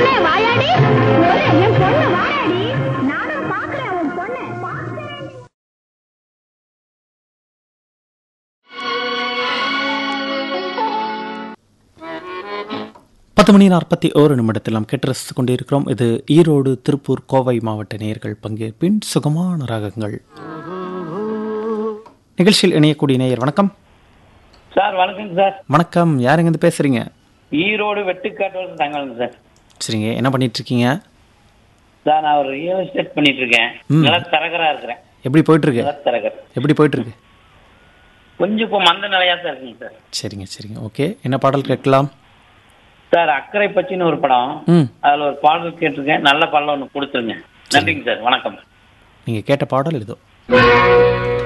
பொண்ணே வாயாடி ஒரே என் பொண்ணு வாயாடி நானும் பாக்குறேன் உன் பொண்ணு பாக்குறேன் பத்து மணி நாற்பத்தி ஓரு நிமிடத்தில் நாம் கேட்டு ரசித்துக் கொண்டிருக்கிறோம் இது ஈரோடு திருப்பூர் கோவை மாவட்ட நேயர்கள் பங்கேற்பின் சுகமான ராகங்கள் நிகழ்ச்சியில் இணையக்கூடிய நேயர் வணக்கம் சார் வணக்கம் சார் வணக்கம் யாருங்க இருந்து பேசுறீங்க ஈரோடு வெட்டுக்காட்டு தங்கலுங்க சார் சரிங்க என்ன பண்ணிட்டு இருக்கீங்க சார் நான் ஒரு ரியல் எஸ்டேட் பண்ணிட்டு இருக்கேன் ம். நிலத்தரகரா இருக்கிறேன் எப்படி போயிட்டு இருக்கு நிலத்தரகர் எப்படி போயிட்டு இருக்கு கொஞ்சம் இப்போ மந்த நிலையா தான் இருக்குங்க சார் சரிங்க சரிங்க ஓகே என்ன பாடல் கேட்கலாம் சார் அக்கறை பச்சின்னு ஒரு படம் ம் அதுல ஒரு பாடல் கேட்டிருக்கேன் நல்ல பாடல் ஒன்று கொடுத்துருங்க நன்றிங்க சார் வணக்கம் நீங்கள் கேட்ட பாடல் இதோ